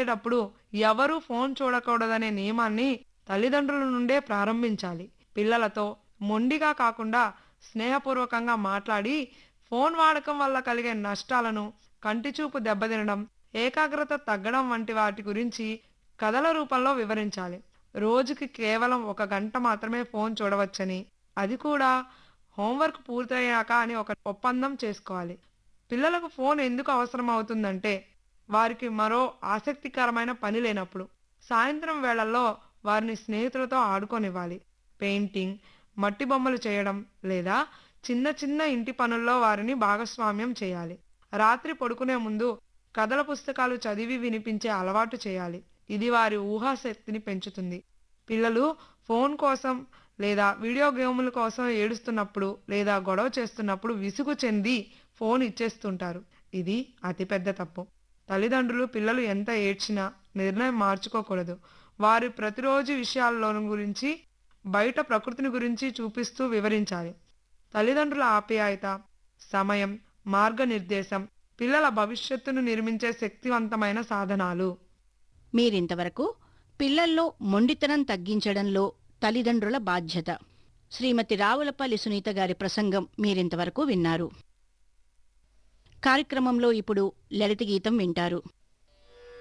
చేసేటప్పుడు ఎవరూ ఫోన్ చూడకూడదనే నియమాన్ని తల్లిదండ్రుల నుండే ప్రారంభించాలి పిల్లలతో మొండిగా కాకుండా స్నేహపూర్వకంగా మాట్లాడి ఫోన్ వాడకం వల్ల కలిగే నష్టాలను కంటిచూపు దెబ్బతినడం ఏకాగ్రత తగ్గడం వంటి వాటి గురించి కథల రూపంలో వివరించాలి రోజుకి కేవలం ఒక గంట మాత్రమే ఫోన్ చూడవచ్చని అది కూడా హోంవర్క్ పూర్తయ్యాక అని ఒక ఒప్పందం చేసుకోవాలి పిల్లలకు ఫోన్ ఎందుకు అవసరం అవుతుందంటే వారికి మరో ఆసక్తికరమైన పని లేనప్పుడు సాయంత్రం వేళల్లో వారిని స్నేహితులతో ఆడుకోనివ్వాలి పెయింటింగ్ మట్టి బొమ్మలు చేయడం లేదా చిన్న చిన్న ఇంటి పనుల్లో వారిని భాగస్వామ్యం చేయాలి రాత్రి పడుకునే ముందు కథల పుస్తకాలు చదివి వినిపించే అలవాటు చేయాలి ఇది వారి ఊహాశక్తిని పెంచుతుంది పిల్లలు ఫోన్ కోసం లేదా వీడియో గేముల కోసం ఏడుస్తున్నప్పుడు లేదా గొడవ చేస్తున్నప్పుడు విసుగు చెంది ఫోన్ ఇచ్చేస్తుంటారు ఇది అతిపెద్ద తప్పు తల్లిదండ్రులు పిల్లలు ఎంత ఏడ్చినా నిర్ణయం మార్చుకోకూడదు వారి ప్రతిరోజు విషయాల్లోని గురించి బయట ప్రకృతిని గురించి చూపిస్తూ వివరించాలి తల్లిదండ్రుల ఆప్యాయత సమయం మార్గనిర్దేశం పిల్లల భవిష్యత్తును నిర్మించే శక్తివంతమైన సాధనాలు మీరింతవరకు పిల్లల్లో మొండితనం తగ్గించడంలో తల్లిదండ్రుల బాధ్యత శ్రీమతి రావులపల్లి సునీత గారి ప్రసంగం మీరింతవరకు విన్నారు కార్యక్రమంలో ఇప్పుడు లలిత గీతం వింటారు